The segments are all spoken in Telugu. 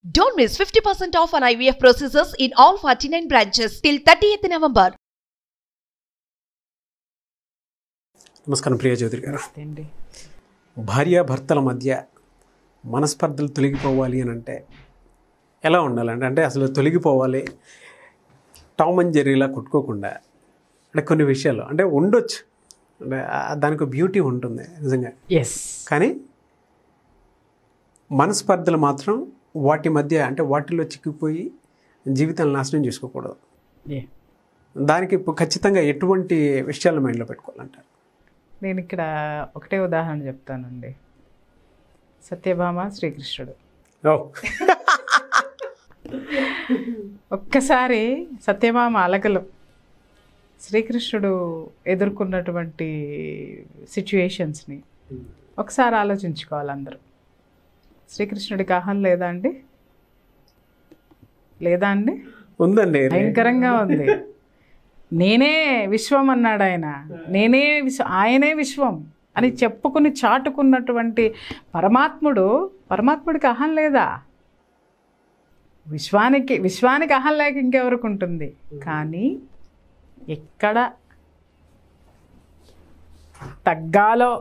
Don't miss 50% off on IVF procedures in all 49 branches till 30th November. నమస్కారం ప్రియ చౌదరి గారు అండి భార్యాభర్తల మధ్య మనస్పర్ధలు తొలగిపోవాలి అని అంటే ఎలా ఉండాలంటే అంటే అసలు తొలగిపోవాలి టామ్ అండ్ జెర్రీలా కొట్టుకోకుండా అంటే కొన్ని విషయాలు అంటే ఉండొచ్చు అంటే ఆ- దానికి బ్యూటీ ఉంటుంది నిజంగా ఎస్ కానీ మనస్పర్ధలు మాత్రం వాటి మధ్య అంటే వాటిలో చిక్కిపోయి జీవితాన్ని నాశనం చేసుకోకూడదు దానికి ఇప్పుడు ఖచ్చితంగా ఎటువంటి విషయాలు మైండ్లో పెట్టుకోవాలంటారు నేను ఇక్కడ ఒకటే ఉదాహరణ చెప్తానండి సత్యభామ శ్రీకృష్ణుడు ఓ ఒక్కసారి సత్యభామ అలకలు శ్రీకృష్ణుడు ఎదుర్కొన్నటువంటి సిచ్యుయేషన్స్ని ఒకసారి ఆలోచించుకోవాలి అందరూ శ్రీకృష్ణుడికి అహం లేదా అండి లేదా అండి ఉందండి భయంకరంగా ఉంది నేనే విశ్వం అన్నాడు ఆయన నేనే విశ్వ ఆయనే విశ్వం అని చెప్పుకుని చాటుకున్నటువంటి పరమాత్ముడు పరమాత్ముడికి అహం లేదా విశ్వానికి విశ్వానికి అహం లేక ఇంకెవరికి ఉంటుంది కానీ ఎక్కడ తగ్గాలో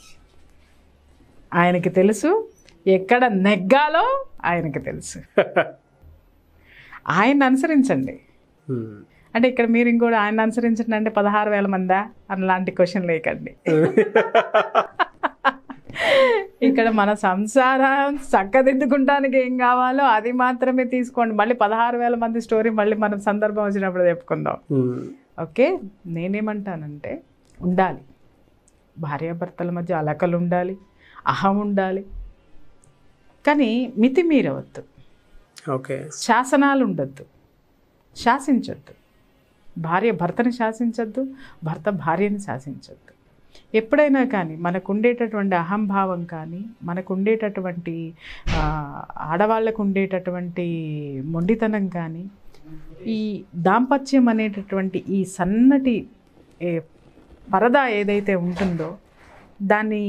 ఆయనకి తెలుసు ఎక్కడ నెగ్గాలో ఆయనకి తెలుసు ఆయన అనుసరించండి ఉమ్. అంటే ఇక్కడ మీరు ఇంకోటి ఆయన అనుసరించండి అంటే పదహారు వేల మందా అలాంటి క్వశ్చన్ లేకండి ఇక్కడ మన సంసారం చక్కదిద్దుకుంటానికి ఏం కావాలో అది మాత్రమే తీసుకోండి మళ్ళీ పదహారు వేల మంది స్టోరీ మళ్ళీ మనం సందర్భం వచ్చినప్పుడు చెప్పుకుందాం ఉమ్. ఓకే నేనేమంటానంటే ఉండాలి భార్యాభర్తల మధ్య అలకలు ఉండాలి అహం ఉండాలి కానీ మితిమీరవద్దు ఓకే శాసనాలు ఉండొద్దు శాసించొద్దు భార్య భర్తని శాసించొద్దు భర్త భార్యని శాసించొద్దు ఎప్పుడైనా కానీ మనకు ఉండేటటువంటి అహంభావం కానీ మనకు ఉండేటటువంటి ఆ, ఆడవాళ్ళకు ఉండేటటువంటి మొండితనం కానీ ఈ దాంపత్యం అనేటటువంటి ఈ సన్నటి ఏ, పరద ఏదైతే ఉంటుందో దాన్ని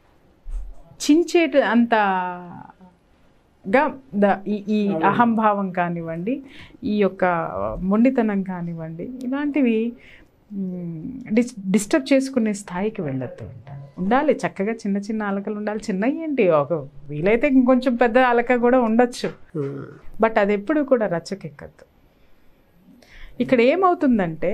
చించేట అంత గా ద ఈ ఈ అహంభావం కానివ్వండి ఈ యొక్క మొండితనం కానివ్వండి ఇలాంటివి మ్, డిస్ డిస్టర్బ్ చేసుకునే స్థాయికి వెళ్ళొద్దు అంటాను ఉండాలి చక్కగా చిన్న చిన్న అలకలు ఉండాలి చిన్న ఏంటి ఒక వీలైతే ఇంకొంచెం పెద్ద అలక కూడా ఉండొచ్చు ఉమ్. బట్ అది ఎప్పుడు కూడా రచ్చకెక్కద్దు ఇక్కడ ఏమవుతుందంటే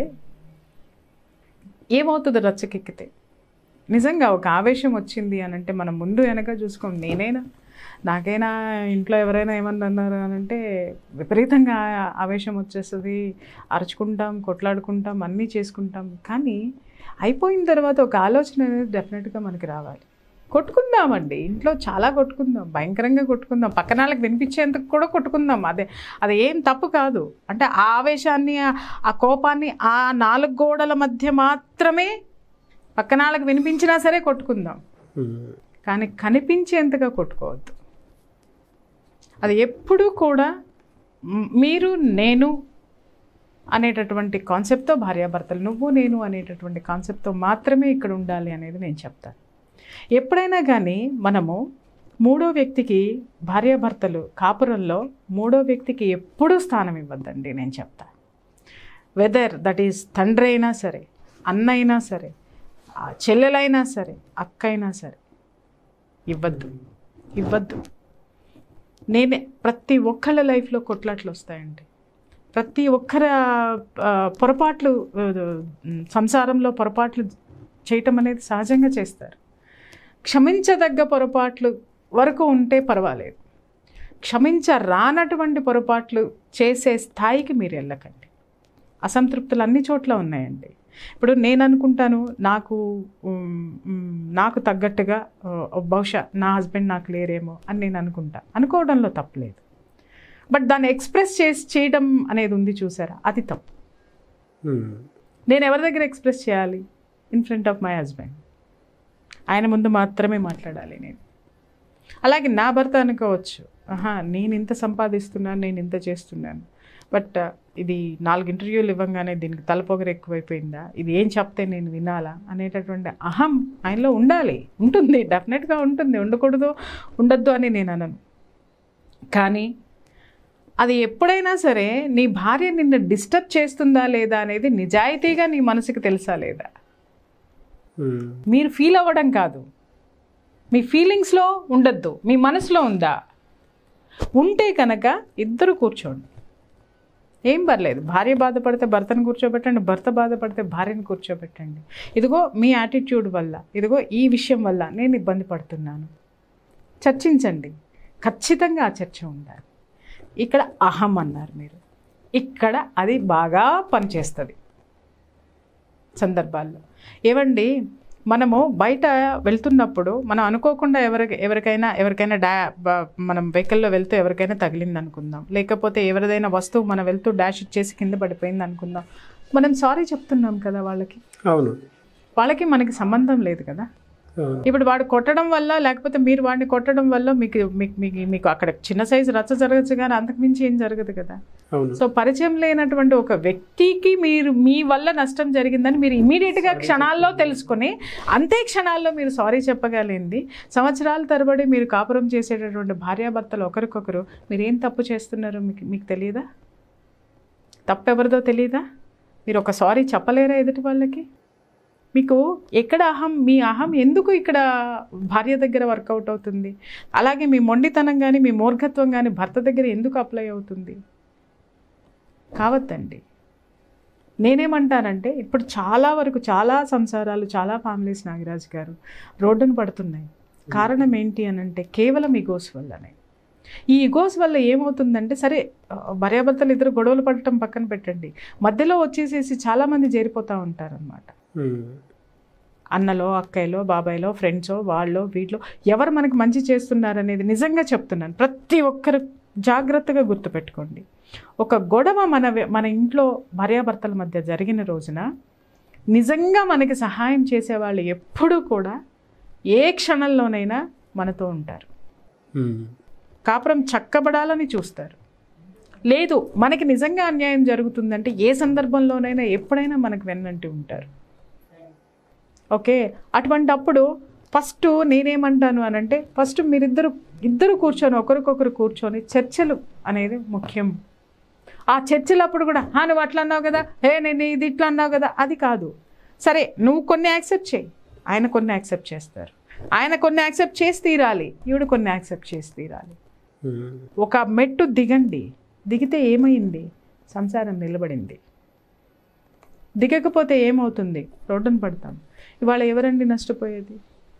ఏమవుతుంది రచ్చకెక్కితే నిజంగా ఒక ఆవేశం వచ్చింది అని అంటే మనం ముందు వెనక చూసుకోండి నేనైనా నాకైనా ఇంట్లో ఎవరైనా ఏమన్నా అన్నారు అని అంటే విపరీతంగా ఆవేశం వచ్చేస్తుంది అరుచుకుంటాం కొట్లాడుకుంటాం అన్నీ చేసుకుంటాం కానీ అయిపోయిన తర్వాత ఒక ఆలోచన అనేది డెఫినెట్గా మనకి రావాలి కొట్టుకుందామండి ఇంట్లో చాలా కొట్టుకుందాం భయంకరంగా కొట్టుకుందాం పక్కన వాళ్ళకి వినిపించేందుకు కూడా కొట్టుకుందాం అదే అది ఏం తప్పు కాదు అంటే ఆ ఆవేశాన్ని ఆ- ఆ కోపాన్ని ఆ నాలుగు గోడల మధ్య మాత్రమే పక్కన వాళ్ళకి వినిపించినా సరే కొట్టుకుందాం ఉమ్. కానీ కనిపించేంతగా కొట్టుకోవద్దు అది ఎప్పుడూ కూడా మ్, మీరు నేను అనేటటువంటి కాన్సెప్ట్తో భార్యాభర్తలు నువ్వు నేను అనేటటువంటి కాన్సెప్ట్తో మాత్రమే ఇక్కడ ఉండాలి అనేది నేను చెప్తాను ఎప్పుడైనా కానీ మనము మూడో వ్యక్తికి భార్యాభర్తలు కాపురంలో మూడో వ్యక్తికి ఎప్పుడూ స్థానం ఇవ్వద్దండి నేను చెప్తా వెదర్ దట్ ఈస్ తండ్రి అయినా సరే అన్న అయినా సరే ఆ చెల్లెలైనా సరే అక్క అయినా సరే ఇవ్వద్దు ఇవ్వద్దు నేనే ప్రతి ఒక్కళ్ళ లైఫ్లో కొట్లాట్లు వస్తాయండి ప్రతి ఒక్కర ఆ, పొరపాట్లు ఆ, సంసారంలో పొరపాట్లు చేయటం అనేది సహజంగా చేస్తారు క్షమించదగ్గ పొరపాట్లు వరకు ఉంటే పర్వాలేదు క్షమించరానటువంటి పొరపాట్లు చేసే స్థాయికి మీరు వెళ్ళకండి అసంతృప్తులు అన్ని చోట్ల ఉన్నాయండి ఇప్పుడు నేను అనుకుంటాను నాకు ఉమ్, ఉమ్, నాకు తగ్గట్టుగా ఆ, బహుశా నా హస్బెండ్ నాకు లేరేమో అని నేను అనుకుంటా అనుకోవడంలో తప్పలేదు బట్ దాన్ని ఎక్స్ప్రెస్ చేసి చేయడం అనేది ఉంది చూసారా అది తప్పు ఉమ్. నేను ఎవరి దగ్గర ఎక్స్ప్రెస్ చేయాలి in front of my husband ఆయన ముందు మాత్రమే మాట్లాడాలి నేను అలాగే నా భర్త అనుకోవచ్చు ఆహా నేను ఇంత సంపాదిస్తున్నాను నేను ఇంత చేస్తున్నాను బట్ ఇది నాలుగు ఇంటర్వ్యూలు ఇవ్వగానే దీనికి తలపొగరు ఎక్కువైపోయిందా ఇది ఏం చెప్తే నేను వినాలా అనేటటువంటి అహం ఆయనలో ఉండాలి ఉంటుంది డెఫినెట్గా ఉంటుంది ఉండకూడదు ఉండొద్దు అని నేను అనను కానీ అది ఎప్పుడైనా సరే నీ భార్య నిన్ను డిస్టర్బ్ చేస్తుందా లేదా అనేది నిజాయితీగా నీ మనసుకి తెలుసా లేదా ఉమ్. మీరు ఫీల్ అవ్వడం కాదు మీ ఫీలింగ్స్లో ఉండొద్దు మీ మనసులో ఉందా ఉంటే కనుక ఇద్దరు కూర్చోండి ఏం పర్లేదు భార్య బాధపడితే భర్తను కూర్చోబెట్టండి భర్త బాధపడితే భార్యను కూర్చోబెట్టండి ఇదిగో మీ యాటిట్యూడ్ వల్ల ఇదిగో ఈ విషయం వల్ల నేను ఇబ్బంది పడుతున్నాను చర్చించండి ఖచ్చితంగా ఆ చర్చ ఉండాలి ఇక్కడ అహం అన్నారు మీరు ఇక్కడ అది బాగా పనిచేస్తుంది సందర్భాల్లో ఏవండి మనము బయట వెళ్తున్నప్పుడు మనం అనుకోకుండా ఎవరికి ఎవరికైనా ఎవరికైనా డా బ- మనం వెహికల్లో వెళ్తూ ఎవరికైనా తగిలింది అనుకుందాం లేకపోతే ఎవరిదైనా వస్తువు మనం వెళ్తూ డాష్ ఇచ్చేసి కింద పడిపోయింది అనుకుందాం మనం సారీ చెప్తున్నాం కదా వాళ్ళకి అవును వాళ్ళకి మనకి సంబంధం లేదు కదా అవును ఇప్పుడు వాడు కొట్టడం వల్ల లేకపోతే మీరు వాడిని కొట్టడం వల్ల మీకు మీకు మీకు మీకు అక్కడ చిన్న సైజు రచ్చ జరగచ్చు కానీ అంతకుమించి ఏం జరగదు కదా అవును సో పరిచయం లేనటువంటి ఒక వ్యక్తికి మీరు మీ వల్ల నష్టం జరిగిందని మీరు ఇమీడియట్గా క్షణాల్లో తెలుసుకొని అంతే క్షణాల్లో మీరు సారీ చెప్పగలిగింది సంవత్సరాల తరబడి మీరు కాపురం చేసేటటువంటి భార్యాభర్తలు ఒకరికొకరు మీరు ఏం తప్పు చేస్తున్నారో మీకు మీకు తెలియదా తప్పు ఎవరిదో తెలియదా మీరు ఒక సారీ చెప్పలేరా ఎదుటి వాళ్ళకి మీకు ఎక్కడ అహం మీ అహం ఎందుకు ఇక్కడ భార్య దగ్గర వర్కౌట్ అవుతుంది అలాగే మీ మొండితనం కానీ మీ మూర్ఖత్వం కానీ భర్త దగ్గర ఎందుకు అప్లై అవుతుంది కావద్దండి నేనేమంటానంటే ఇప్పుడు చాలా వరకు చాలా సంసారాలు చాలా ఫ్యామిలీస్ నాగరాజు గారు రోడ్డును పడుతున్నాయి కారణం ఏంటి అని అంటే కేవలం ఈగోస్ వల్లనే ఈ ఈగోస్ వల్ల ఏమవుతుందంటే సరే ఆ, భార్యాభర్తలు ఇద్దరు గొడవలు పడటం పక్కన పెట్టండి మధ్యలో వచ్చేసేసి చాలామంది చేరిపోతూ ఉంటారనమాట ఉమ్. అన్నలో అక్కయ్యలో బాబాయ్లో ఫ్రెండ్సో వాళ్ళో వీటిలో ఎవరు మనకు మంచి చేస్తున్నారు అనేది నిజంగా చెప్తున్నాను ప్రతి ఒక్కరు జాగ్రత్తగా గుర్తుపెట్టుకోండి ఒక గొడవ మన వె- మన ఇంట్లో భార్యాభర్తల మధ్య జరిగిన రోజున నిజంగా మనకి సహాయం చేసేవాళ్ళు ఎప్పుడూ కూడా ఏ క్షణంలోనైనా మనతో ఉంటారు ఉమ్. కాపురం చక్కబడాలని చూస్తారు లేదు మనకి నిజంగా అన్యాయం జరుగుతుందంటే ఏ సందర్భంలోనైనా ఎప్పుడైనా మనకు వెన్నంటి ఉంటారు ఓకే అటువంటి అప్పుడు ఫస్ట్ నేనేమంటాను అని అంటే ఫస్ట్ మీరిద్దరు ఇద్దరు కూర్చొని ఒకరికొకరు కూర్చొని చర్చలు అనేది ముఖ్యం ఆ చర్చలప్పుడు కూడా "ఆ, నువ్వు అట్లా అన్నావు కదా హే నేను ఇది ఇట్లా అన్నావు కదా అది కాదు సరే నువ్వు కొన్ని యాక్సెప్ట్ చేయి ఆయన కొన్ని యాక్సెప్ట్ చేస్తారు ఆయన కొన్ని యాక్సెప్ట్ చేసి తీరాలి ఈవిడ కొన్ని యాక్సెప్ట్ చేసి తీరాలి ఉమ్. ఒక మెట్టు దిగండి దిగితే ఏమైంది సంసారం నిలబడింది దిగకపోతే ఏమవుతుంది రోడ్డున పడతాం ఇవాళ ఎవరండి నష్టపోయేది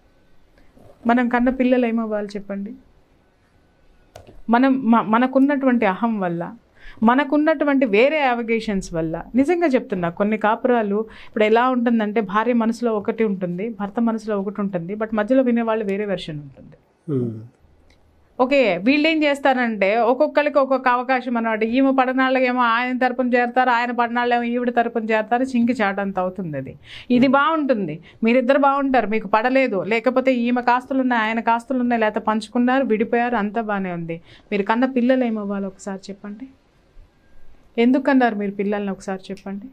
మనం కన్న పిల్లలు ఏమవ్వాలి చెప్పండి మనం మ- మనకున్నటువంటి అహం వల్ల మనకున్నటువంటి వేరే అవగేషన్స్ వల్ల నిజంగా చెప్తున్నా కొన్ని కాపురాలు ఇప్పుడు ఎలా ఉంటుందంటే భార్య మనసులో ఒకటి ఉంటుంది భర్త మనసులో ఒకటి ఉంటుంది బట్ మధ్యలో వినేవాళ్ళు వేరే వెర్షన్ ఉంటుంది ఉమ్. ఓకే వీళ్ళు ఏం చేస్తారంటే ఒక్కొక్కరికి ఒక్కొక్క అవకాశం అన్నమాట ఈమె పడనాళ్ళకేమో ఆయన తరపున చేరతారు ఆయన పడనాళ్ళేమో ఈవిడ తరపున చేరతారు చింకి చాటంత అవుతుంది అది ఇది బాగుంటుంది మీరిద్దరు బాగుంటారు మీకు పడలేదు లేకపోతే ఈమె కాస్తులు ఉన్నాయి ఆయన కాస్తులు ఉన్నాయి లేకపోతే పంచుకున్నారు విడిపోయారు అంతా బాగానే ఉంది మీరు కన్న పిల్లలు ఏమవ్వాలి ఒకసారి చెప్పండి ఎందుకన్నారు మీరు పిల్లల్ని ఒకసారి చెప్పండి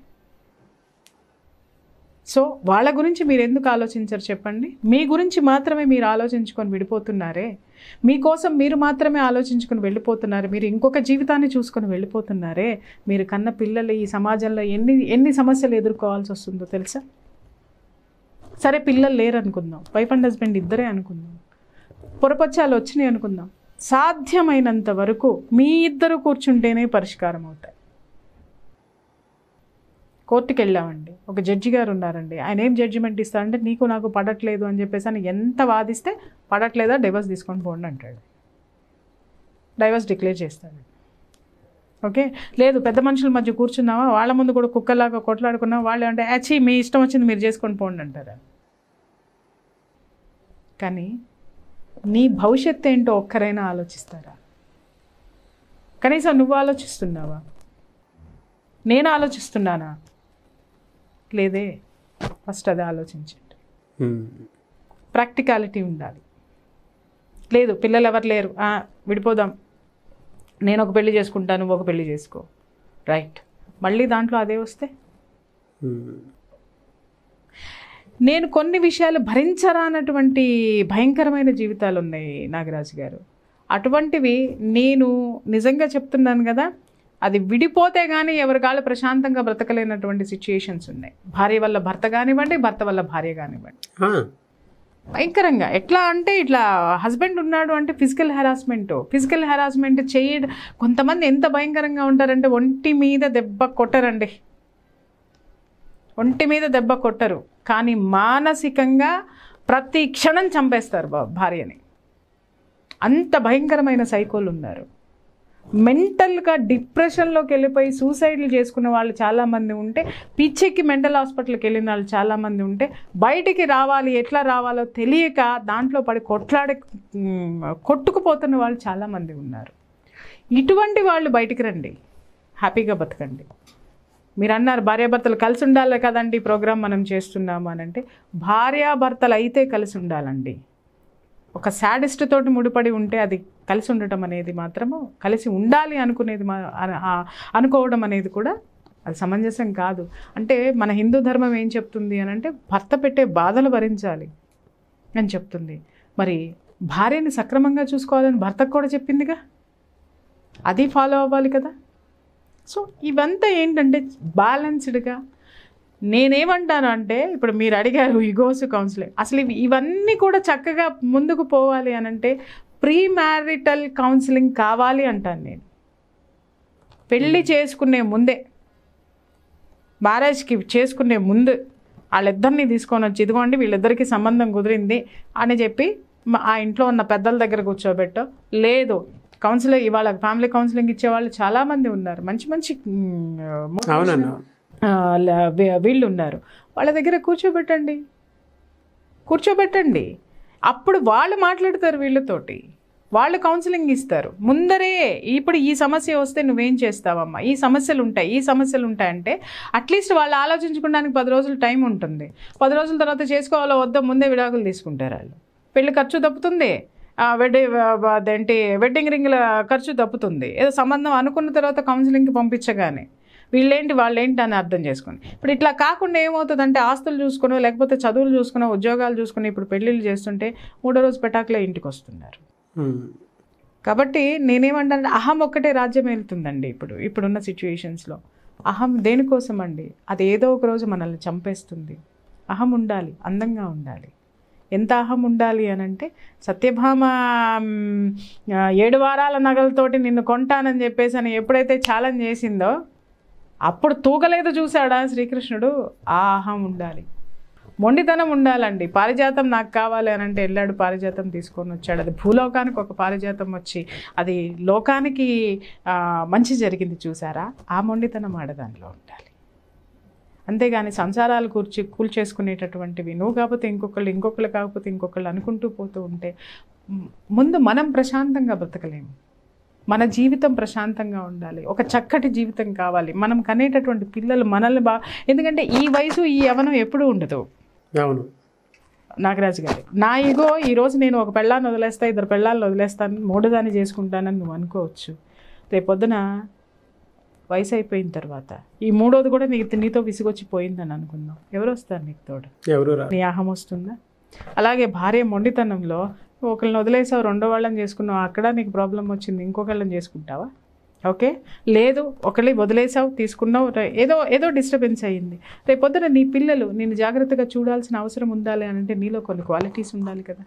సో వాళ్ళ గురించి మీరు ఎందుకు ఆలోచించరు చెప్పండి మీ గురించి మాత్రమే మీరు ఆలోచించుకొని విడిపోతున్నారే మీకోసం మీరు మాత్రమే ఆలోచించుకొని వెళ్ళిపోతున్నారు మీరు ఇంకొక జీవితాన్ని చూసుకొని వెళ్ళిపోతున్నారే మీరు కన్న పిల్లలు ఈ సమాజంలో ఎన్ని ఎన్ని సమస్యలు ఎదుర్కోవాల్సి వస్తుందో తెలుసా సరే పిల్లలు లేరు అనుకుందాం వైఫ్ అండ్ హస్బెండ్ ఇద్దరే అనుకుందాం పొరపచ్చాలు వచ్చినాయి అనుకుందాం సాధ్యమైనంత వరకు మీ ఇద్దరు కూర్చుంటేనే పరిష్కారం అవుతాయి కోర్టుకి వెళ్ళామండి ఒక జడ్జి గారు ఉన్నారండి ఆయన ఏం జడ్జిమెంట్ ఇస్తారంటే నీకు నాకు పడట్లేదు అని చెప్పేసి అని ఎంత వాదిస్తే పడట్లేదా డైవర్స్ తీసుకొని పోండి అంటాడు డైవర్స్ డిక్లేర్ చేస్తాడు ఓకే లేదు పెద్ద మనుషుల మధ్య కూర్చున్నావా వాళ్ళ ముందు కూడా కుక్కలాగా కొట్లాడుకున్నావా వాళ్ళు అంటే యాచి మీ ఇష్టం వచ్చింది మీరు చేసుకొని పోండి అంటారు కానీ నీ భవిష్యత్తు ఏంటో ఒక్కరైనా ఆలోచిస్తారా కనీసం నువ్వు ఆలోచిస్తున్నావా నేను ఆలోచిస్తున్నానా లేదే ఫస్ట్ అది ఆలోచించండి ఉమ్. ప్రాక్టికాలిటీ ఉండాలి లేదు పిల్లలు ఎవరు లేరు ఆ, విడిపోదాం నేను ఒక పెళ్లి చేసుకుంటాను నువ్వు ఒక పెళ్లి చేసుకో రైట్ మళ్ళీ దాంట్లో అదే వస్తే ఉమ్. నేను కొన్ని విషయాలు భరించరానటువంటి భయంకరమైన జీవితాలు ఉన్నాయి నాగరాజు గారు అటువంటివి నేను నిజంగా చెప్తున్నాను కదా అది విడిపోతే కానీ ఎవరి కాళ్ళు ప్రశాంతంగా బ్రతకలేనటువంటి సిచ్యుయేషన్స్ ఉన్నాయి భార్య వల్ల భర్త కానివ్వండి భర్త వల్ల భార్య కానివ్వండి ఆ, భయంకరంగా ఎట్లా అంటే ఇట్లా హస్బెండ్ ఉన్నాడు అంటే ఫిజికల్ హెరాస్మెంట్ ఫిజికల్ హెరాస్మెంట్ చేయ కొంతమంది ఎంత భయంకరంగా ఉంటారంటే ఒంటి మీద దెబ్బ కొట్టరండి ఒంటి మీద దెబ్బ కొట్టరు కానీ మానసికంగా ప్రతి క్షణం చంపేస్తారు భా- భార్యని అంత భయంకరమైన సైకోలు ఉన్నారు మెంటల్గా డిప్రెషన్లోకి వెళ్ళిపోయి సూసైడ్లు చేసుకున్న వాళ్ళు చాలామంది ఉంటే పిచ్చెక్కి మెంటల్ హాస్పిటల్కి వెళ్ళిన వాళ్ళు చాలామంది ఉంటే బయటికి రావాలి ఎట్లా రావాలో తెలియక దాంట్లో పడి కొట్లాడి మ్, కొట్టుకుపోతున్న వాళ్ళు చాలామంది ఉన్నారు ఇటువంటి వాళ్ళు బయటికి రండి హ్యాపీగా బతకండి మీరు అన్నారు భార్యాభర్తలు కలిసి ఉండాలి కదండి ఈ ప్రోగ్రాం మనం చేస్తున్నాము అని అంటే భార్యాభర్తలు అయితే కలిసి ఉండాలండి ఒక శాడిస్ట్ తోటి ముడిపడి ఉంటే అది కలిసి ఉండటం అనేది మాత్రము కలిసి ఉండాలి అనుకునేది మా అన- ఆ- అనుకోవడం అనేది కూడా అది సమంజసం కాదు అంటే మన హిందూ ధర్మం ఏం చెప్తుంది అని అంటే భర్త పెట్టే బాధలు భరించాలి అని చెప్తుంది మరి భార్యని సక్రమంగా చూసుకోవాలని భర్తకు కూడా చెప్పిందిగా అది ఫాలో అవ్వాలి కదా సో ఇవంతా ఏంటంటే బ్యాలెన్స్డ్గా నేనేమంటాను అంటే ఇప్పుడు మీరు అడిగారు ఇగోస్ కౌన్సిలింగ్ అసలు ఇవి ఇవన్నీ కూడా చక్కగా ముందుకు పోవాలి అని అంటే ప్రీ మ్యారిటల్ కౌన్సిలింగ్ కావాలి అంటాను నేను పెళ్ళి చేసుకునే ముందే మ్యారేజ్కి చేసుకునే ముందు వాళ్ళిద్దరిని తీసుకొని వచ్చి ఇదిగోండి వీళ్ళిద్దరికి సంబంధం కుదిరింది అని చెప్పి మ- ఆ ఇంట్లో ఉన్న పెద్దల దగ్గర కూర్చోబెట్టో లేదు కౌన్సిలర్ ఇవాళ ఫ్యామిలీ కౌన్సిలింగ్ ఇచ్చే వాళ్ళు చాలామంది ఉన్నారు మంచి మంచి మ్, అవునన్నా ఆ, ల- వీ- వీళ్ళు ఉన్నారు వాళ్ళ దగ్గర కూర్చోబెట్టండి కూర్చోబెట్టండి అప్పుడు వాళ్ళు మాట్లాడతారు వీళ్ళతోటి వాళ్ళు కౌన్సిలింగ్ ఇస్తారు ముందరే ఇప్పుడు ఈ సమస్య వస్తే నువ్వేం చేస్తావమ్మా ఈ సమస్యలు ఉంటాయి ఈ సమస్యలు ఉంటాయంటే అట్లీస్ట్ వాళ్ళు ఆలోచించుకోవడానికి పది రోజులు టైం ఉంటుంది పది రోజుల తర్వాత చేసుకోవాలో వద్దా ముందే విడాకులు తీసుకుంటారు వాళ్ళు పెళ్లి ఖర్చు తప్పుతుంది వెడ్డింగ్ అదేంటి వెడ్డింగ్ రింగ్ల ఖర్చు తప్పుతుంది ఏదో సంబంధం అనుకున్న తర్వాత కౌన్సిలింగ్కి పంపించగానే వీళ్ళేంటి వాళ్ళేంటి అని అర్థం చేసుకొని ఇప్పుడు ఇట్లా కాకుండా ఏమవుతుందంటే ఆస్తులు చూసుకునో లేకపోతే చదువులు చూసుకునో ఉద్యోగాలు చూసుకుని ఇప్పుడు పెళ్ళిళ్ళు చేస్తుంటే మూడో రోజు పెటాకులే ఇంటికి వస్తున్నారు ఉమ్. కాబట్టి నేనేమంటానంటే అహం ఒక్కటే రాజ్యం వెళ్తుందండి ఇప్పుడు ఇప్పుడున్న సిచ్యుయేషన్స్లో అహం దేనికోసం అండి అది ఏదో ఒక రోజు మనల్ని చంపేస్తుంది అహం ఉండాలి అందంగా ఉండాలి ఎంత అహం ఉండాలి అని అంటే సత్యభామ మ్, ఆ, ఏడు వారాల నగలతోటి నిన్ను కొంటానని చెప్పేసి అని ఎప్పుడైతే ఛాలెంజ్ చేసిందో అప్పుడు తూగలేదు చూశాడా శ్రీకృష్ణుడు ఆ అహం ఉండాలి మొండితనం ఉండాలండి పారిజాతం నాకు కావాలి అని అంటే వెళ్ళాడు పారిజాతం తీసుకొని వచ్చాడు అది భూలోకానికి ఒక పారిజాతం వచ్చి అది లోకానికి ఆ, మంచి జరిగింది చూసారా ఆ మొండితనం ఆడదానిలో ఉండాలి అంతేగాని సంసారాలు కూర్చి కూల్చేసుకునేటటువంటివి నువ్వు కాకపోతే ఇంకొకళ్ళు ఇంకొకళ్ళు కాకపోతే ఇంకొకళ్ళు అనుకుంటూ పోతూ ఉంటే మ్, ముందు మనం ప్రశాంతంగా బ్రతకలేము మన జీవితం ప్రశాంతంగా ఉండాలి ఒక చక్కటి జీవితం కావాలి మనం కనేటటువంటి పిల్లలు మనల్ని బా ఎందుకంటే ఈ వయసు ఈ యవనం ఎప్పుడూ ఉండదు అవును నాగరాజు గారు నా ఇగో ఈరోజు నేను ఒక పెళ్ళాన్ని వదిలేస్తా ఇద్దరు పెళ్ళాలను వదిలేస్తాను మూడోదాన్ని చేసుకుంటానని నువ్వు అనుకోవచ్చు రేపొద్దున వయసు అయిపోయిన తర్వాత ఈ మూడోది కూడా నీకు నీతో విసిగొచ్చి పోయిందని అనుకుందాం ఎవరు వస్తారు నీకు తోడు ఎవరు రా నీ ఆహం వస్తుందా అలాగే భార్య మొండితనంలో ఒకళ్ళని వదిలేసావు రెండో వాళ్ళని చేసుకున్నావు అక్కడ నీకు ప్రాబ్లం వచ్చింది ఇంకొకళ్ళని చేసుకుంటావా ఓకే లేదు ఒకళ్ళని వదిలేసావు తీసుకున్నావు రే- ఏదో ఏదో డిస్టర్బెన్స్ అయ్యింది రేపొద్దున నీ పిల్లలు నేను జాగ్రత్తగా చూడాల్సిన అవసరం ఉండాలి అని అంటే నీలో కొన్ని క్వాలిటీస్ ఉండాలి కదా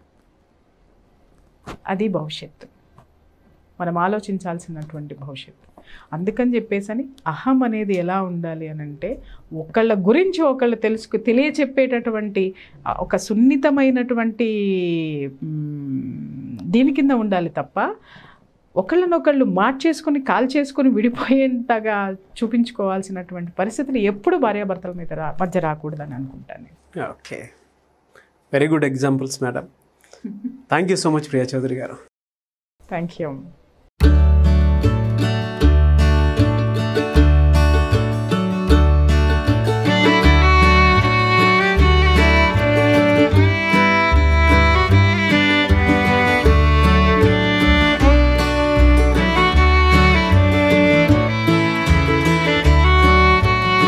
అది భవిష్యత్తు మనం ఆలోచించాల్సినటువంటి భవిష్యత్తు అందుకని చెప్పేసని అహం అనేది ఎలా ఉండాలి అని అంటే ఒకళ్ళ గురించి ఒకళ్ళు తెలుసుకు తెలియచెప్పేటటువంటి ఆ, ఒక సున్నితమైనటువంటి మ్, దీని కింద ఉండాలి తప్ప ఒకళ్ళనొకళ్ళు మార్చేసుకొని కాల్ చేసుకొని విడిపోయేంతగా చూపించుకోవాల్సినటువంటి పరిస్థితులు ఎప్పుడు భార్యాభర్తల మీద రా మధ్య రాకూడదని అనుకుంటాను నేను. Okay very good examples madam thank you so much Priya Chaudhary garu thank you